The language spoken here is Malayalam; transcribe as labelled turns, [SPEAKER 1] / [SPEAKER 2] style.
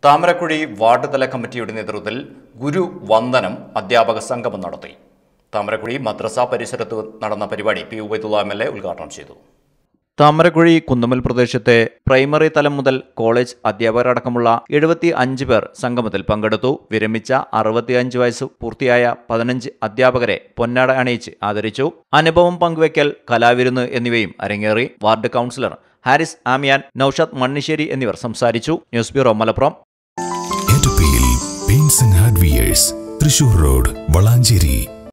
[SPEAKER 1] താമരക്കുഴി വാർഡ് തല കമ്മിറ്റിയുടെ നേതൃത്വത്തിൽ ഗുരു വന്ദനം അധ്യാപക സംഗമം നടത്തി താമരക്കുഴി മദ്രസ പരിസരത്ത് നടന്ന പരിപാടി P Ubaidulla M L A ഉദ്ഘാടനം ചെയ്തു താമരക്കുഴി കുന്നമ്മൽ പ്രദേശത്തെ പ്രൈമറി തലം മുതൽ കോളേജ് അധ്യാപകരടക്കമുള്ള എഴുപത്തി അഞ്ച് പേർ സംഗമത്തിൽ പങ്കെടുത്തു വിരമിച്ച അറുപത്തിയഞ്ച് വയസ്സ് പൂർത്തിയായ പതിനഞ്ച് അധ്യാപകരെ പൊന്നാട അണിയിച്ച് ആദരിച്ചു അനുഭവം പങ്കുവയ്ക്കൽ കലാവിരുന്ന് എന്നിവയും അരങ്ങേറി വാർഡ് കൗൺസിലർ ഹാരിസ് ആമിയാൻ നൌഷാദ് മണ്ണിശ്ശേരി എന്നിവർ സംസാരിച്ചു ന്യൂസ് ബ്യൂറോ മലപ്പുറം
[SPEAKER 2] എറ്റപ്പിയിൽ paints and hardwares Thrissur road Valanchery